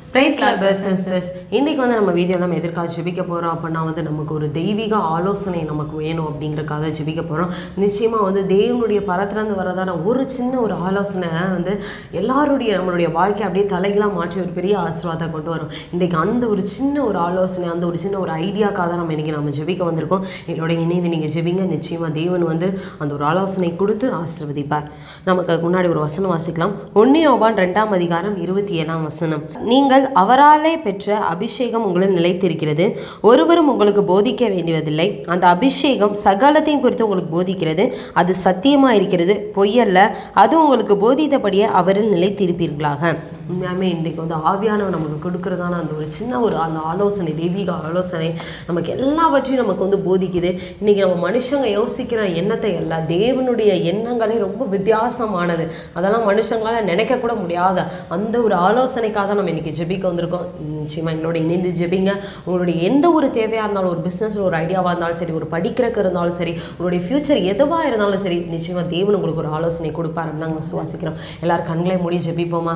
price brothers sisters இன்றைக்கி வந்து நம்ம வீடியோ நம்ம எதற்காக ஜெபிக்க போகிறோம் அப்படின்னா வந்து நமக்கு ஒரு தெய்வீக ஆலோசனை நமக்கு வேணும் அப்படிங்கறக்காக ஜெபிக்க போகிறோம் நிச்சயமாக வந்து தேவனுடைய பரத்துலேருந்து வரதான ஒரு சின்ன ஒரு ஆலோசனை வந்து எல்லாருடைய நம்மளுடைய வாழ்க்கையை அப்படியே தலைகளாக மாற்றி ஒரு பெரிய ஆசீர்வாதத்தை கொண்டு வரும் இன்றைக்கு அந்த ஒரு சின்ன ஒரு ஆலோசனை அந்த ஒரு சின்ன ஒரு ஐடியாக்காக தான் நம்ம இன்றைக்கி நம்ம ஜெபிக்க வந்திருக்கோம் எங்களோட இணைந்து நீங்கள் ஜெபிங்க நிச்சயமாக தேவன் வந்து அந்த ஒரு ஆலோசனை கொடுத்து ஆசீர்வதிப்பார் நமக்கு அதுக்கு முன்னாடி ஒரு வசனம் வாசிக்கலாம் ஒன்னியோபான் ரெண்டாம் அதிகாரம் இருபத்தி ஏழாம் வசனம் நீங்கள் அவராலே பெற்ற அபிஷேகம் உங்களில் நிலைத்திருக்கிறது ஒருவரும் உங்களுக்கு போதிக்க வேண்டியதில்லை அந்த அபிஷேகம் சகலத்தையும் குறித்து உங்களுக்கு போதிக்கிறது அது சத்தியமா இருக்கிறது பொய்யல்ல அது உங்களுக்கு போதித்தபடியே அவரில் நிலைத்திருப்பீர்களாக உண்மையாமே இன்றைக்கு வந்து ஆவியானவர் நமக்கு கொடுக்கறதான அந்த ஒரு சின்ன ஒரு அந்த ஆலோசனை தெய்வீக ஆலோசனை நமக்கு எல்லாவற்றையும் நமக்கு வந்து போதிக்குது இன்னைக்கு நம்ம மனுஷங்க யோசிக்கிற எண்ணத்தை அல்ல தேவனுடைய எண்ணங்களே ரொம்ப வித்தியாசமானது அதெல்லாம் மனுஷங்களால நினைக்க கூட முடியாத அந்த ஒரு ஆலோசனைக்காக தான் நம்ம இன்னைக்கு ஜெபிக்க வந்திருக்கோம் நிச்சயமா எங்களோட இணைந்து ஜெபிங்க உங்களுடைய எந்த ஒரு தேவையாக இருந்தாலும் ஒரு பிஸ்னஸ் ஒரு ஐடியாவாக இருந்தாலும் சரி ஒரு படிக்கிறக்கு இருந்தாலும் சரி உங்களுடைய ஃபியூச்சர் எதுவாக இருந்தாலும் சரி நிச்சயமா தேவன் உங்களுக்கு ஒரு ஆலோசனை கொடுப்பாருன்னு நாங்கள் விசுவாசிக்கிறோம் எல்லாரும் கண்களை மூடி ஜெபிப்போமா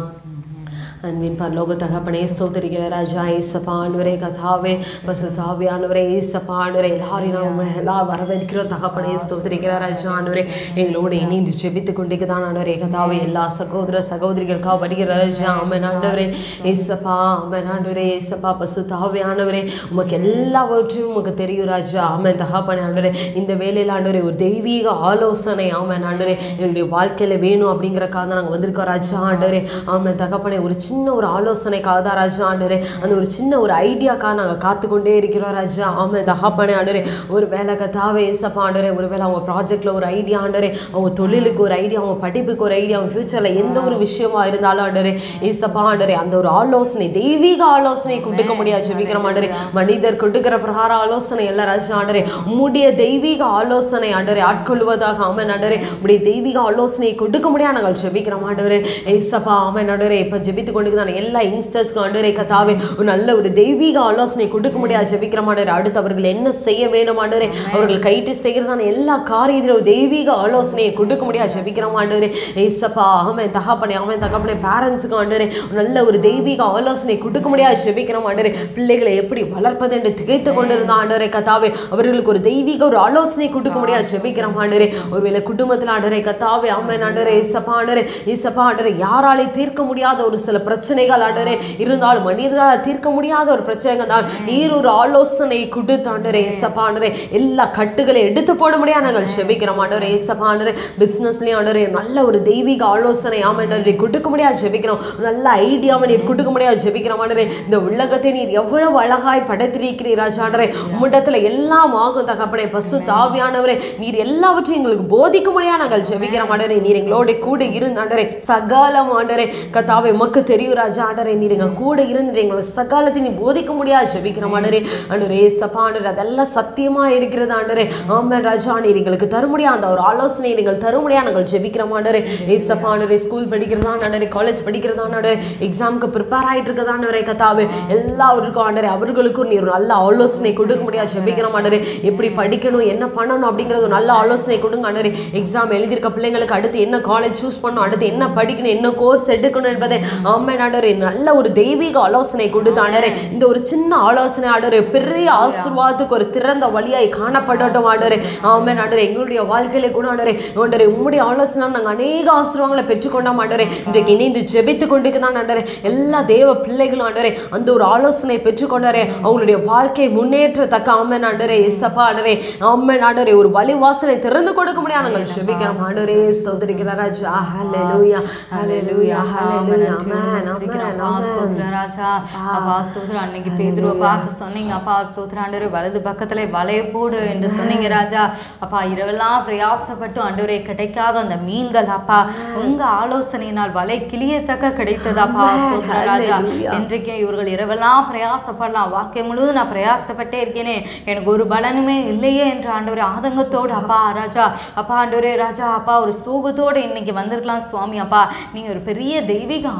அன்பின் பரலோக தகப்பனே ஸ்தோத்திரிக்கிற ராஜா ஏசப்பா ஆண்டவரே கதாவே பசுதாவே ஆண்டவரே ஏசப்பா ஆண்டவரே எல்லாரையும் நாம எல்லாம் வரவேற்கிறோம் தகப்பனே ஸ்தோத்திரிக்கிற ராஜா ஆண்டவரே எங்களோடு இணைந்து ஜெபித்து கொண்டிருக்கதான் ஆண்டவரே கதாவே எல்லா சகோதர சகோதரிகளுக்காக வருகிற ராஜா அம்மன் ஆண்டவரே ஏசப்பா அம்மன் ஆண்டவரே ஏசப்பா பசுதாவே ஆண்டவரே உமக்கு எல்லாவற்றையும் உமக்கு தெரியும் ராஜா ஆமன் தகப்பனே ஆண்டவரே இந்த வேலையில் ஆண்டவரே ஒரு தெய்வீக ஆலோசனை ஆமன் ஆண்டவரே எங்களுடைய வாழ்க்கையில வேணும் அப்படிங்கறக்காக தான் நாங்கள் வந்திருக்கோம் ராஜா ஆண்டவரே ஆமன் தகப்பனே ஒரு சின்ன ஒரு ஆலோசனைக்காக தான் ராஜா ஆண்டவரே அந்த ஒரு சின்ன ஒரு ஐடியாக்காக நாங்கள் காத்துக்கொண்டே இருக்கிறோம் ராஜா ஆமாம் தகப்பனே ஆண்டவரே ஒரு வேலை கதாவே ஏசப்பா ஆண்டவரே ஒரு வேலை அவங்க ப்ராஜெக்டில் ஒரு ஐடியா ஆண்டவரே அவங்க தொழிலுக்கு ஒரு ஐடியா அவங்க படிப்புக்கு ஒரு ஐடியா அவங்க ஃப்யூச்சரில் எந்த ஒரு விஷயமா இருந்தாலும் ஆண்டவரே ஏசப்பா ஆண்டவரே அந்த ஒரு ஆலோசனை தெய்வீக ஆலோசனை கொடுக்க முடியாது ஜெபிக்கிற ஆண்டவரே மனிதர் கொடுக்கிற பிரகார ஆலோசனை எல்லாம் ராஜா ஆண்டவரே உம்முடைய தெய்வீக ஆலோசனை ஆண்டவரே ஆட்கொள்வதாக ஆமன் ஆண்டவரே உடைய தெய்வீக ஆலோசனையை கொடுக்க முடியாது நாங்கள் ஜெபிக்கிறோம் ஆண்டவரே ஏசப்பா ஆமன் ஆண்டவரே இப்போ ஜெபித்து கொண்டு தான் எல்லா யங்ஸ்டர்ஸ்க்கு ஆண்டவரே கத்தாவே ஒரு நல்ல ஒரு தெய்வீக ஆலோசனை கொடுக்க முடியாது ஜெபிக்கிற ஆண்டவரே அடுத்து அவர்கள் என்ன செய்ய வேண்டும் ஆண்டவரே அவர்கள் கைட்டு செய்கிறதான எல்லா காரியத்திலும் ஒரு தெய்வீக ஆலோசனையை கொடுக்க முடியாது ஜெபிக்கிற ஆண்டவரே ஏசப்பா ஆமன் தகப்பனே ஆமன் தகப்பனே பேரண்ட்ஸுக்கு ஆண்டவரே ஒரு நல்ல ஒரு தெய்வீக ஆலோசனை கொடுக்க முடியாது ஜெபிக்கிற ஆண்டவரே பிள்ளைகளை எப்படி வளர்ப்பது என்று திகைத்து கொண்டிருந்த ஆண்டவரே கத்தாவே அவர்களுக்கு ஒரு தெய்வீக ஒரு ஆலோசனை கொடுக்க முடியாது ஜெபிக்கிற ஆண்டவரே ஒருவேளை குடும்பத்தில் ஆண்டவரே கத்தாவே ஆமன் ஆண்டவரே ஏசப்பா ஆண்டவரே ஏசப்பா ஆண்டவரே யாராலே தீர்க்க முடியாத ஒரு சில பிரச்சனைகள் ஆண்டவரே இருந்தாலும் மனிதரால் தீர்க்க முடியாத ஒரு பிரச்சனைகள் தான் நீர் ஒரு ஆலோசனை கொடுத்து ஆண்டவரே ஏசப்பா ஆண்டவரே எல்லா கட்டுகளை எடுத்து போட முடியாது நாங்கள் ஜெபிக்கிறோம் ஆண்டவரே ஏசப்பா ஆண்டவரே பிஸ்னஸ்லேயும் ஆண்டவரே நல்ல ஒரு தெய்வீக ஆலோசனை ஆமாண்டவரே கொடுக்க முடியாது ஜெபிக்கிறோம் நல்ல ஐடியாவை நீர் கொடுக்க முடியாது ஜெபிக்கிறோம் ஆண்டவரே இந்த உலகத்தை நீர் எவ்வளவு அழகாய் படைத்திருக்கிறீர் ராஜாண்டரே உம்மிடத்துல எல்லாம் ஆகும் தகப்பனே பசு தாவியானவரே நீர் எல்லாவற்றையும் எங்களுக்கு போதிக்க முடியாது நாங்கள் ஜெபிக்கிறோம் ஆண்டவரே நீர் எங்களோட கூட இருந்தாண்டரே சகாலம் ஆண்டரே கத்தாவே உமக்கு தெரியும் ராஜா ஆண்டரே நீர் எங்க கூட இருந்து எங்களை சகாலத்தை நீ போதிக்க முடியாது ஜெபிக்கிறோம் ஆண்டரே ஆண்டரே சப்பா ஆண்டரே அதெல்லாம் சத்தியமா இருக்கிறது ஆண்டரே ஆமாம் ராஜா நீர் எங்களுக்கு தர முடியாது அந்த ஒரு ஆலோசனை நீங்கள் தர முடியாது நாங்கள் ஜெபிக்கிறோம் ஆண்டரே ஏசப்பா ஆண்டரே ஸ்கூல் படிக்கிறதா ஆண்டரே காலேஜ் படிக்கிறதா ஆண்டரே எக்ஸாமுக்கு ப்ரிப்பேர் ஆயிட்டு இருக்கதா ஆண்டரே கத்தாவே எல்லாருக்கும் ஆண்டரே அவர்களுக்கும் நீர் ஒரு நல்ல ஆலோசனை கொடுக்க முடியாது ஜெபிக்கிறோம் ஆண்டரே எப்படி படிக்கணும் என்ன பண்ணணும் அப்படிங்கிறது ஒரு நல்ல ஆலோசனை கொடுங்க ஆண்டரே எக்ஸாம் எழுதியிருக்க பிள்ளைங்களுக்கு அடுத்து என்ன காலேஜ் சூஸ் பண்ணணும் அடுத்து என்ன படிக்கணும் என்ன கோர்ஸ் எடுக்கணும் என்பதை ஆமே ஆண்டவரே நல்ல ஒரு தெய்வீக ஆலோசனை கொடுத்து ஆண்டவரே இந்த ஒரு சின்ன ஆலோசனை ஆண்டவரே பெரிய ஆசீர்வாதத்துக்கு ஒரு திறந்த வழியாய் காணப்படட்டும் ஆண்டவரே ஆமே ஆண்டவரே எங்களுடைய வாழ்க்கையில கூட ஆண்டவரே ஆண்டவரே உம்முடைய ஆலோசனை நாங்கள் அநேக ஆசீர்வாதங்களை பெற்றுக்கொண்டோம் ஆண்டவரே இன்றைக்கு இணைந்து ஜெபித்து கொண்டு தான் ஆண்டவரே எல்லா தேவ பிள்ளைகளும் ஆண்டவரே அந்த ஒரு ஆலோசனை பெற்றுக்கொண்டாரே அவங்களுடைய வாழ்க்கை முன்னேற்றத்தக்க ஆமன் ஆண்டவரே எசப்பா ஆண்டவரே ஆமன் ஆண்டவரே ஒரு வழி வாசனை திறந்து கொடுக்க முடியாது நாங்கள் ஜெபிக்கிறோம் ஆண்டவரே ஸ்தோத்திரிக்கிற ராஜா ஹalleluya ஹalleluya ஹalleluya ஆமென் ஆமென் ஆமென் ராஜா அப்பா ஸ்தோத்திரம் அன்னைக்கு பேதுருவை பார்த்து சொன்னீங்க அப்பா ஸ்தோத்திரம் ஆண்டவரே வலது பக்கத்துல வலைய போடு என்று சொன்னீங்க ராஜா அப்பா இரவெல்லாம் பிரயாசப்பட்டு ஆண்டவரே கிடைக்காத அந்த மீன்கள் அப்பா உங்க ஆலோசனையினால் வலை கிளியத்தக்க கிடைத்ததாப்பா ஸ்தோத்திரம் ராஜா இன்றைக்கு இவர்கள் இரவெல்லாம் பிரயாசப்படலாம் வாக்கியம் முழுவதும் நான் பிரயாசப்பட்டே இருக்கேனே எனக்கு ஒரு பலனுமே இல்லையே என்று ஆண்டவரே ஆதங்கத்தோடு அப்பா ராஜா அப்பா ஆண்டவரே ராஜா அப்பா ஒரு சோகத்தோடு இன்னைக்கு வந்திருக்கலாம் சுவாமி அப்பா நீங்க ஒரு பெரிய தெய்வீக ஆலோசனை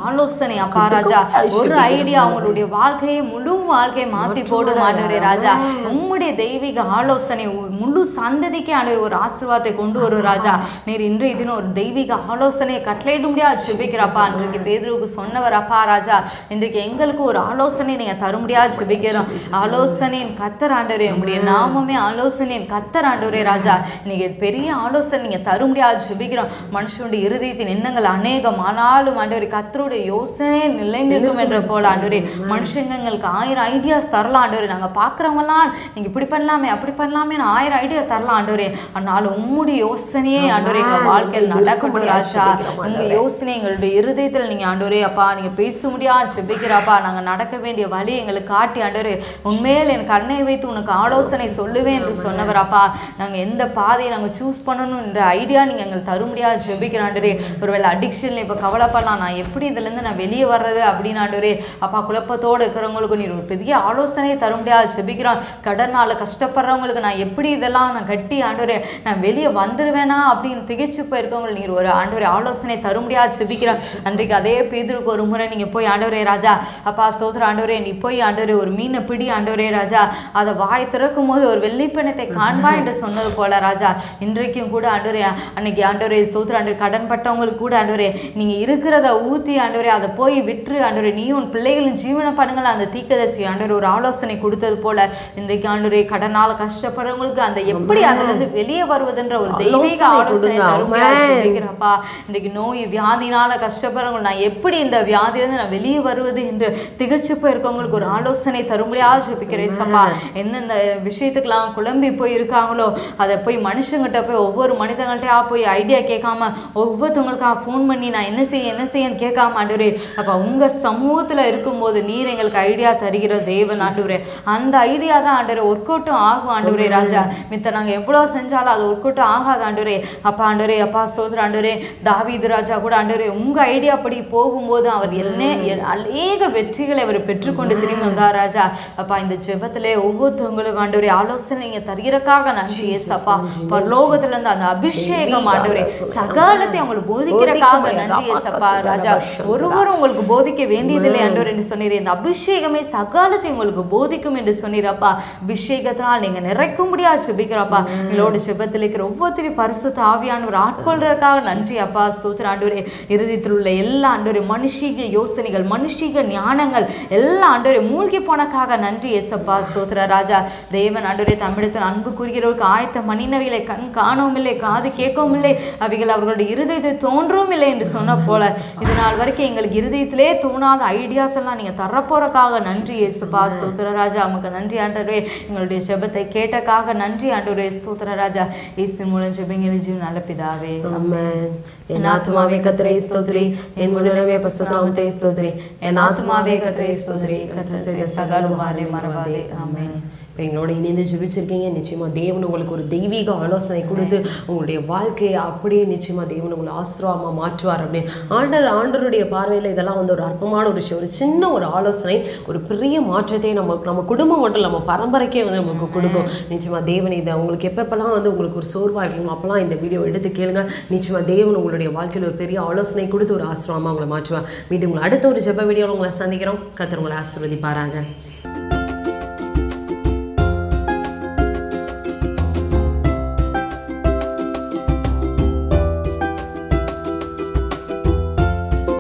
ஆலோசனை அப்பா ராஜா ஒரு ஐடியா அவங்களுடைய வாழ்க்கையை முழு வாழ்க்கையை மாத்தி போடும் ஆண்டவரே ராஜா உம்முடைய தெய்வீக ஆலோசனை உ- முழு சந்ததிக்கு ஆண்டவர் ஒரு ஆசீர்வாதத்தை கொண்டு வரும் ராஜா நீர் இன்றைய தினம் ஒரு தெய்வீக ஆலோசனையை கட்டளையிட முடியாது ஜெபிக்கிறப்பா இன்றைக்கு பேதுருவுக்கு சொன்னவர் அப்பா ராஜா இன்றைக்கு எங்களுக்கு ஒரு ஆலோசனை நீங்க தர முடியாது ஜெபிக்கிறோம் ஆலோசனையின் கத்தர் ஆண்டவரே உங்களுடைய நாமமே ஆலோசனையின் கத்தர் ஆண்டவரே ராஜா இன்னைக்கு பெரிய ஆலோசனை நீங்க தர முடியாது ஜெபிக்கிறோம் மனுஷனுடைய இருதயத்தின் எண்ணங்கள் அநேகம் ஆனாலும் ஆண்டவரே கத்தருடைய யோசனை நிலை நிற்கும் என்ற போல ஆண்டவரே மனுஷங்களுக்கு ஆயிரம் ஐடியாஸ் தரலாம் ஆண்டவரே நாங்க பார்க்குறவங்கலாம் நீங்க இப்படி பண்ணலாமே அப்படி பண்ணலாமே ஆயிரம் ஐடியா தரலாம் ஆண்டவரே ஆனாலும் உம்முடைய யோசனையே ஆண்டவரே எங்க வாழ்க்கையில் நடக்கட்டும் ராஜா உங்க யோசனை எங்களுடைய இருதயத்தில் நீங்க ஆண்டவரே அப்பா நீங்க பேச முடியாது செபிக்கிறாப்பா நாங்க நடக்க வேண்டிய வழி எங்களுக்கு காட்டி ஆண்டவரே உண்மையில் என் கண்ணை வைத்து உனக்கு ஆலோசனை சொல்லுவேன் என்று சொன்னவராப்பா நாங்க எந்த பாதையை நாங்க சூஸ் பண்ணணும் என்ற ஐடியா நீங்க எங்களுக்கு தர முடியாது ஜெபிக்கிற ஆண்டவரே ஒருவேளை அடிக்ஷன்ல இப்ப கவலைப்படலாம் நான் எப்படி இதுல இருந்து நான் வெளியே வர்றது அப்படின்னு ஆண்டவரே அப்பா குழப்பத்தோட இருக்கிறவங்களுக்கு நீர் ஒரு பெரிய ஆலோசனையை தர முடியாது ஜெபிக்கிறோம் கடனால கஷ்டப்படுறவங்களுக்கு நான் எப்படி இதெல்லாம் நான் கட்டி ஆண்டவரே நான் வெளியே வந்துடுவேனா அப்படின்னு திகைச்சு போயிருக்கவங்களுக்கு நீர் ஒரு ஆண்டவரே ஆலோசனை தர முடியாது ஜெபிக்கிறோம் அன்றைக்கு அதே பேதருக்கு ஒரு முறை நீங்க போய் ஆண்டவரே ராஜா அப்பா ஸ்தோத்திர ஆண்டவரே நீ போய் ஆண்டவரே ஒரு மீனை பிடி ஆண்டவரே ராஜா அதை வாய் திறக்கும் போது ஒரு வெள்ளிப்பணத்தை காண்பா என்று சொன்னது போல ராஜா இன்றைக்கும் கூட ஆண்டவரே அன்னைக்கு ஆண்டவரே ஸ்தோத்திர ஆண்டவரே கடன் பட்டவங்களுக்கு கூட ஆண்டவரே நீங்க இருக்கிறத ஊத்தி ஆண்டவரே அதை போய் விற்று ஆண்டவரே நீயும் உன் பிள்ளைகளும் ஜீவன பண்ணுங்கள் அந்த தீக்கதரிசி ஆண்டவரே ஒரு ஆலோசனை கொடுத்தது போல இன்றைக்கு ஆண்டவரே கடனால கஷ்டப்படுறவங்களுக்கு அந்த எப்படி அதுல இருந்து வெளியே வருவதுன்ற ஒரு தெய்வீக ஆலோசனை தருமையா சொல்லிக்கிறப்பா இன்றைக்கு நோய் வியாதினால கஷ்டப்படுறவங்க நான் எப்படி இந்த வியாதியிலிருந்து நான் வெளியே வருவது என்று திகச்சு போயிருக்கவங்களுக்கு ஒரு ஆலோசனை தரும்படியாக ஜெபிக்கிறேன் சப்பா எந்தெந்த விஷயத்துக்கெல்லாம் குழம்பி போய் இருக்காங்களோ அதை போய் மனுஷங்கிட்ட போய் ஒவ்வொரு மனிதங்கள்ட்டயா போய் ஐடியா கேட்காம ஒவ்வொருத்தவங்களுக்காக ஃபோன் பண்ணி நான் என்ன செய்ய என்ன செய்யன்னு கேட்காம ஆண்டவரே அப்ப உங்க சமூகத்துல இருக்கும்போது நீர் எங்களுக்கு ஐடியா தருகிற தேவன் ஆண்டவரே அந்த ஐடியா தான் ஆண்டவரே ஒர்க் அவுட்டும் ஆகும் ஆண்டவரே ராஜா மித்த நாங்க எவ்வளவு செஞ்சாலும் அது ஒர்க் அவுட்டும் ஆகாது ஆண்டவரே அப்பா ஆண்டவரே அப்பா ஸ்தோத்திர ஆண்டவரே தாவீது ராஜா கூட ஆண்டவரே உங்க ஐடியா படி போகும்போது அவர் என்ன அநேக வெற்றிகளை அவர் பெற்றுக்கொண்டு திரும்பி வந்தார் ராஜா அப்பா இந்த ஜெபத்திலே ஒவ்வொருத்தவங்களுக்கும் ஆண்டவரே ஆலோசனை நீங்க தருகிறக்காக நன்றி ஏசப்பா பரலோகத்துல இருந்து அந்த அபிஷேகம் ஆண்டவரே சகாலத்தை அவங்களுக்கு போதிக்கிறக்காக நன்றி ஏசப்பா ராஜா ஒருவரும் உங்களுக்கு போதிக்க வேண்டியதில்லை ஆண்டவர் என்று சொன்னீர் இந்த அபிஷேகமே சகாலத்தை உங்களுக்கு போதிக்கும் என்று சொன்னீரப்பா அபிஷேகத்தினால் நீங்க நிறைக்கும்படியா ஜெபிக்கிறப்பா எங்களோட ஜெபத்தில் இருக்கிற ஒவ்வொருத்தரையும் பரிசுத்த ஆவியானவர் ஆட்கொள்றதுக்காக நன்றி அப்பா ஸ்தோத்திர ஆண்டவரே இருதயத்தில் உள்ள எல்லா ஆண்டவரே மனுஷீக யோசனைகள் மனுஷீக ஞானங்கள் எல்லா ஆண்டவரே மூழ்கி போனக்காக நன்றி ஏசப்பா ஸ்தோத்திர ராஜா தேவன் ஆண்டவரே தமிழத்தில் அன்பு கூறுகிறவருக்கு ஆயத்த மணினவைகளை கண் காணவும் இல்லை காது கேட்கவும் இல்லை அவைகள் அவர்களுடைய இருதயத்தை தோன்றவும் இல்லை என்று சொன்ன போல இது நாள் வரைக்கும் எங்களுக்கு இருதயத்திலே தோணாத ஐடியாஸ் எல்லாம் நீங்க தரப்போறக்காக நன்றி ஏசுப்பா ஸ்தோத்திர ராஜா உமக்கு நன்றி ஆண்டவரே எங்களுடைய ஜெபத்தை கேட்டக்காக நன்றி ஆண்டவரே ஸ்தோத்திர ராஜா இயேசு மூலம் ஜெபிங்கிற ஜீவன் நல்ல பிதாவே ஆமென் என் ஆத்மாவே கத்தரை ஸ்தோத்ரி என் முழுமே பசுநாமத்தை ஸ்தோத்ரி என் ஆத்மாவே கத்தரை ஸ்தோத்ரி கத்தர் செய்த சகல வாலே மறவாதே ஆமென் இப்போ எங்களோட இணைந்து ஜெபிச்சிருக்கீங்க நிச்சயமா தேவன் உங்களுக்கு ஒரு தெய்வீக ஆலோசனை கொடுத்து உங்களுடைய வாழ்க்கையை அப்படியே நிச்சயமா தேவன் உங்களை ஆசிரமா மாற்றுவார் அப்படின்னு ஆண்டர் ஆண்டருடைய பார்வையில் இதெல்லாம் வந்து ஒரு அற்பமான ஒரு விஷயம் ஒரு சின்ன ஒரு ஆலோசனை ஒரு பெரிய மாற்றத்தை நம்ம நம்ம குடும்பம் மட்டும் இல்ல, நம்ம பரம்பரைக்கே வந்து நமக்கு கொடுக்கும் நிச்சயமா தேவன் இதை உங்களுக்கு எப்பப்பெல்லாம் வந்து உங்களுக்கு ஒரு சோர்வாக இருக்கீங்களோ அப்போல்லாம் இந்த வீடியோ எடுத்து கேளுங்க நிச்சயமா தேவன் உங்களுடைய வாழ்க்கையில் ஒரு பெரிய ஆலோசனை கொடுத்து ஒரு ஆசிரமமாக உங்களை மாற்றுவார் மீண்டும் உங்களை அடுத்த ஒரு ஜெப வீடியோவில் உங்களை சந்திக்கிறோம் கத்தர் உங்களை ஆசீர்வதிப்பாராங்க